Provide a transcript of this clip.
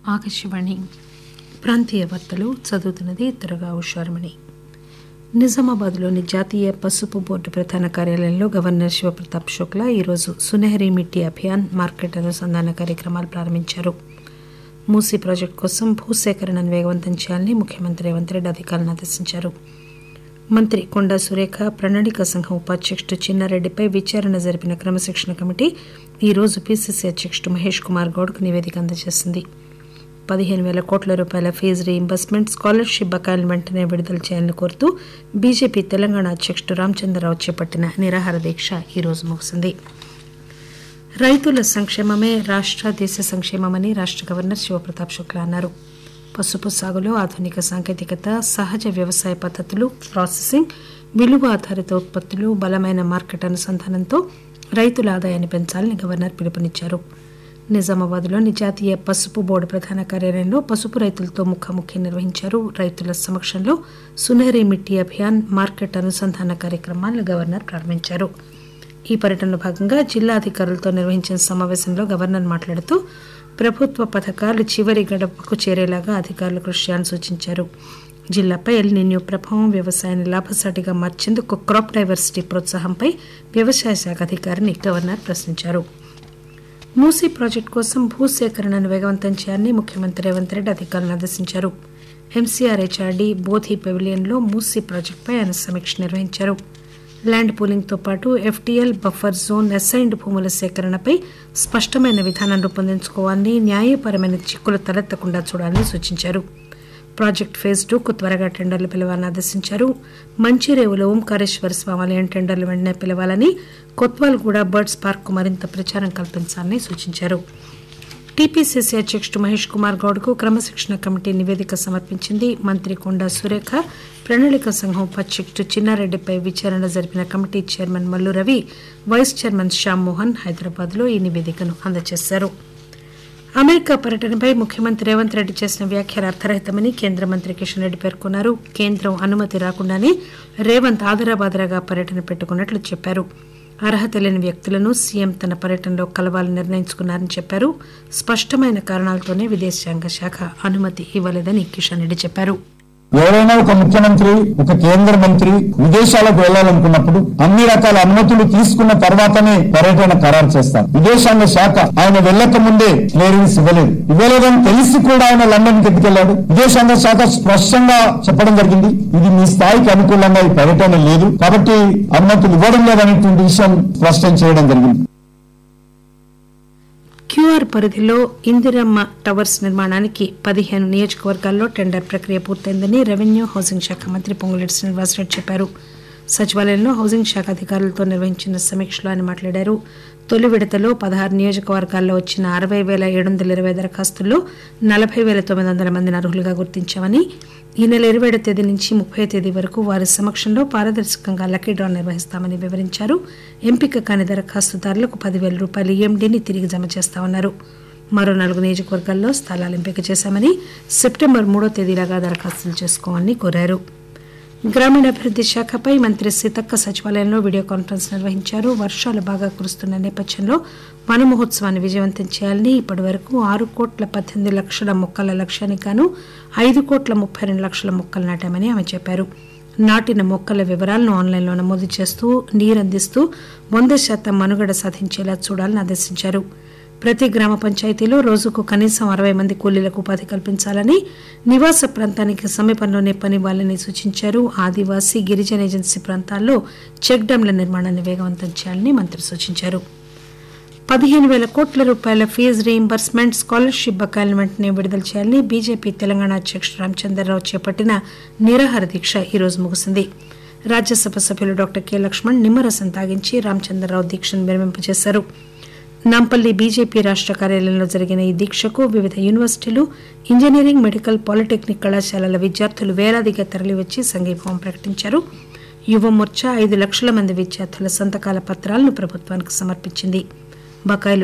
ఆకాశవాణి ప్రాంతీయ వార్తలు చదువుతున్నది త్వరగా ఉషారమణి నిజామాబాద్లోని జాతీయ పసుపు బోర్డు ప్రధాన కార్యాలయంలో గవర్నర్ శివప్రతాప్ శుక్లా ఈరోజు సునెహరి మిట్టి అభియాన్ మార్కెట్ అనుసంధాన కార్యక్రమాలు ప్రారంభించారు మూసీ ప్రాజెక్టు కోసం భూసేకరణను వేగవంతం చేయాలని ముఖ్యమంత్రి రేవంత్ రెడ్డి అధికారులను ఆదేశించారు మంత్రి కొండా సురేఖ ప్రణాళిక సంఘం ఉపాధ్యక్షుడు చిన్నారెడ్డిపై విచారణ జరిపిన క్రమశిక్షణ కమిటీ ఈరోజు పీసీసీ అధ్యక్షుడు మహేష్ కుమార్ గౌడ్కు నివేదిక అందజేసింది పదిహేను వేల కోట్ల రూపాయల ఫీజు రీయింబర్స్మెంట్ స్కాలర్షిప్ బకాయిలను వెంటనే విడుదల చేయాలని కోరుతూ బీజేపీ తెలంగాణ అధ్యక్షుడు రామచంద్రరావు చేపట్టిన నిరాహార దీక్ష ఈరోజు ముగిసింది రైతుల సంక్షేమమే రాష్ట్ర దేశ సంక్షేమమని రాష్ట్ర గవర్నర్ శివప్రతాప్ శుక్లా అన్నారు పసుపు సాగులో ఆధునిక సాంకేతికత సహజ వ్యవసాయ పద్ధతులు ప్రాసెసింగ్ విలువ ఆధారిత ఉత్పత్తులు బలమైన మార్కెట్ అనుసంధానంతో రైతుల ఆదాయాన్ని పెంచాలని గవర్నర్ పిలుపునిచ్చారు నిజామాబాద్లోని జాతీయ పసుపు బోర్డు ప్రధాన కార్యాలయంలో పసుపు రైతులతో ముఖాముఖి నిర్వహించారు రైతుల సమక్షంలో సునహరి మిట్టి అభియాన్ మార్కెట్ అనుసంధాన కార్యక్రమాలను గవర్నర్ ప్రారంభించారు ఈ పర్యటనలో భాగంగా జిల్లా అధికారులతో నిర్వహించిన సమావేశంలో గవర్నర్ మాట్లాడుతూ ప్రభుత్వ పథకాలు చివరి గడపకు చేరేలాగా అధికారులు కృషి చేయాలని సూచించారు జిల్లాపై ఎల్ నిన్యూ ప్రభావం వ్యవసాయాన్ని లాభసాటిగా మార్చేందుకు క్రాప్ డైవర్సిటీ ప్రోత్సాహంపై వ్యవసాయ శాఖ అధికారిని గవర్నర్ ప్రశ్నించారు మూసీ ప్రాజెక్టు కోసం భూసేకరణను వేగవంతం చేయాలని ముఖ్యమంత్రి రేవంత్ రెడ్డి అధికారులను ఆదేశించారు ఎంసీఆర్ హెచ్ఆర్డీ బోధి పెవిలియన్లో మూసీ ప్రాజెక్టుపై ఆయన సమీక్ష నిర్వహించారు ల్యాండ్ పూలింగ్తో పాటు ఎఫ్టీఎల్ బఫర్ జోన్ అసైన్డ్ భూముల సేకరణపై స్పష్టమైన విధానం రూపొందించుకోవాలని న్యాయపరమైన చిక్కులు తలెత్తకుండా చూడాలని సూచించారు ప్రాజెక్ట్ ఫేజ్ టూకు త్వరగా టెండర్లు పిలవాలని ఆదేశించారు మంచిరేవులో ఓంకారేశ్వర స్వామివాలయం టెండర్లు వెంటనే పిలవాలని కొత్వాల్గూడ బర్డ్స్ పార్క్ మరింత ప్రచారం కల్పించాలని సూచించారు టీపీసీసీ అధ్యక్షుడు మహేష్ కుమార్ గౌడ్కు క్రమశిక్షణ కమిటీ నివేదిక సమర్పించింది మంత్రి కొండా సురేఖ ప్రణాళిక సంఘం ఉపాధ్యక్షుడు చిన్నారెడ్డిపై విచారణ జరిపిన committee chairman Mallu Ravi vice chairman Shyam Mohan హైదరాబాద్లో ఈ నివేదికను అందజేశారు అమెరికా పర్యటనపై ముఖ్యమంత్రి రేవంత్ రెడ్డి చేసిన వ్యాఖ్యలు అర్థరహితమని కేంద్ర మంత్రి కిషన్ రెడ్డి పేర్కొన్నారు కేంద్రం అనుమతి రాకుండానే రేవంత్ ఆదరాబాదరాగా పర్యటన పెట్టుకున్నట్లు చెప్పారు అర్హత లేని వ్యక్తులను సీఎం తన పర్యటనలో కలవాలని నిర్ణయించుకున్నారని చెప్పారు స్పష్టమైన కారణాలతోనే విదేశాంగ శాఖ అనుమతి ఇవ్వలేదని కిషన్ రెడ్డి చెప్పారు ఎవరైనా ఒక ముఖ్యమంత్రి ఒక కేంద్ర మంత్రి విదేశాలకు వెళ్లాలనుకున్నప్పుడు అన్ని రకాల అనుమతులు తీసుకున్న తర్వాతనే పర్యటన ఖరారు చేస్తారు విదేశాంగ శాఖ ఆయన వెళ్లక ముందే క్లియరెన్స్ ఇవ్వలేదు ఇవ్వలేదని తెలిసి కూడా ఆయన లండన్ కి ఎత్తుకెళ్లాడు విదేశాంగ శాఖ స్పష్టంగా చెప్పడం జరిగింది ఇది మీ స్థాయికి అనుకూలంగా ఈ పర్యటన లేదు కాబట్టి అనుమతులు ఇవ్వడం లేదనేటువంటి విషయం స్పష్టం చేయడం జరిగింది క్యూఆర్ పరిధిలో ఇందిరమ్మ టవర్స్ నిర్మాణానికి పదిహేను నియోజకవర్గాల్లో టెండర్ ప్రక్రియ పూర్తయిందని రెవెన్యూ హౌసింగ్ శాఖ మంత్రి పొంగులేటి శ్రీనివాసరెడ్డి చెప్పారు సచివాలయంలో హౌసింగ్ శాఖ అధికారులతో నిర్వహించిన సమీక్షలో ఆయన మాట్లాడారు తొలి విడతలో పదహారు నియోజకవర్గాల్లో వచ్చిన అరవై వేల ఏడు వందల ఇరవై దరఖాస్తుల్లో నలభై వేల తొమ్మిది వందల మందిని అర్హులుగా గుర్తించామని ఈ నెల ఇరవై ఏడు తేదీ నుంచి ముప్పై తేదీ వరకు వారి సమక్షంలో పారదర్శకంగా లక్కీ డ్రా నిర్వహిస్తామని వివరించారు ఎంపిక కాని దరఖాస్తుదారులకు పదివేల రూపాయల ఈఎండీని తిరిగి జమ చేస్తామన్నారు మరో నాలుగు నియోజకవర్గాల్లో స్థలాలు ఎంపిక చేశామని సెప్టెంబర్ మూడో తేదీలాగా దరఖాస్తులు చేసుకోవాలని కోరారు గ్రామీణాభివృద్ది శాఖపై మంత్రి సీతక్క సచివాలయంలో వీడియో కాన్ఫరెన్స్ నిర్వహించారు వర్షాలు బాగా కురుస్తున్న నేపథ్యంలో వన మహోత్సవాన్ని విజయవంతం చేయాలని ఇప్పటి వరకు ఆరు కోట్ల పద్దెనిమిది లక్షల మొక్కల లక్ష్యానికి గాను ఐదు కోట్ల ముప్పై రెండు లక్షల మొక్కలు నాటామని ఆమె చెప్పారు నాటిన మొక్కల వివరాలను ఆన్లైన్లో నమోదు చేస్తూ నీరందిస్తూ వంద శాతం మనుగడ సాధించేలా చూడాలని ఆదేశించారు ప్రతి గ్రామ పంచాయతీలో రోజుకు కనీసం అరవై మంది కూలీలకు ఉపాధి కల్పించాలని నివాస ప్రాంతానికి సమీపంలోనే పనివ్వాలని సూచించారు ఆదివాసీ గిరిజన ఏజెన్సీ ప్రాంతాల్లో చెక్ డ్యాంల నిర్మాణాన్ని వేగవంతం చేయాలని మంత్రి సూచించారు పదిహేను వేల కోట్ల రూపాయల ఫీజు రీయింబర్స్మెంట్ స్కాలర్షిప్ బకాయిలను వెంటనే విడుదల చేయాలని బీజేపీ తెలంగాణ అధ్యక్షుడు రామచంద్రరావు చేపట్టిన నిరాహార దీక్ష ఈరోజు ముగిసింది రాజ్యసభ సభ్యులు డాక్టర్ కె లక్ష్మణ్ నిమ్మరసం తాగించి రామచంద్రరావు దీక్షను విరమింపజేశారు నాంపల్లి బీజేపీ రాష్ట్ర కార్యాలయంలో జరిగిన ఈ దీక్షకు వివిధ యూనివర్సిటీలు ఇంజనీరింగ్ మెడికల్ పాలిటెక్నిక్ కళాశాలల విద్యార్థులు వేలాదిగా తరలివచ్చి సంఘీభావం ప్రకటించారు యువమోర్చా ఐదు లక్షల మంది విద్యార్థుల సంతకాల పత్రాలను ప్రభుత్వానికి సమర్పించింది బకాయిలు